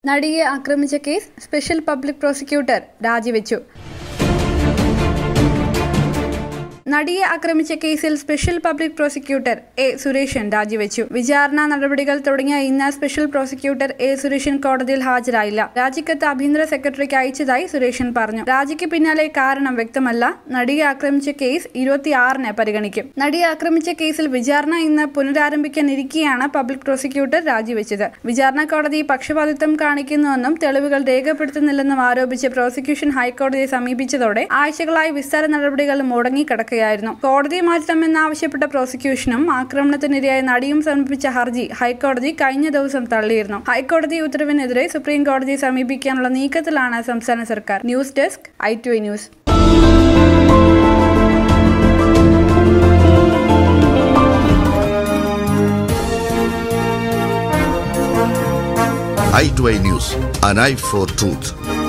നടിയെ ആക്രമിച്ച case special public prosecutor രാജിവെച്ചു നടിയെ ആക്രമിച്ച കേസിൽ special public prosecutor A Suresan രാജിവെച്ചു വിചാരണ നടപടികൾ തുടങ്ങിയ ഇന്ന് സ്പെഷ്യൽ പ്രോസിക്യൂട്ടർ എ സുരേഷൻ കോടതിയിൽ ഹാജരായില്ല രാജിക്കത്ത് ആഭ്യന്തര സെക്രട്ടറിക്ക് അയച്ചതായി സുരേഷൻ പറഞ്ഞു രാജിക്ക് പിന്നാലെ കാരണം വ്യക്തമല്ല നടിയെ ആക്രമിച്ച കേസ് ഇരുപത്തിയാറിന് പരിഗണിക്കും നടിയെ ആക്രമിച്ച കേസിൽ വിചാരണ ഇന്ന് പുനരാരംഭിക്കാനിരിക്കെയാണ് പബ്ലിക് പ്രോസിക്യൂട്ടർ രാജിവെച്ചത് വിചാരണ കോടതി പക്ഷപാതിത്വം കാണിക്കുന്നുവെന്നും തെളിവുകൾ രേഖപ്പെടുത്തുന്നില്ലെന്നും ആരോപിച്ച് പ്രോസിക്യൂഷൻ ഹൈക്കോടതിയെ സമീപിച്ചതോടെ ആഴ്ചകളായി വിസ്താര നടപടികൾ മുടങ്ങിക്കിടക്കുകയായിരുന്നു കോടതിയെ മാറ്റണമെന്നാവശ്യപ്പെട്ട പ്രോസിക്യൂഷനും ആക്രമണത്തിനിരയായ നടിയും സമർപ്പിച്ച ഹർജി ഹൈക്കോടതി കഴിഞ്ഞ ദിവസം തള്ളിയിരുന്നു ഹൈക്കോടതി ഉത്തരവിനെതിരെ സുപ്രീം കോടതിയെ സമീപിക്കാനുള്ള നീക്കത്തിലാണ് സംസ്ഥാന സർക്കാർ news desk I two news i2i News, an eye for truth.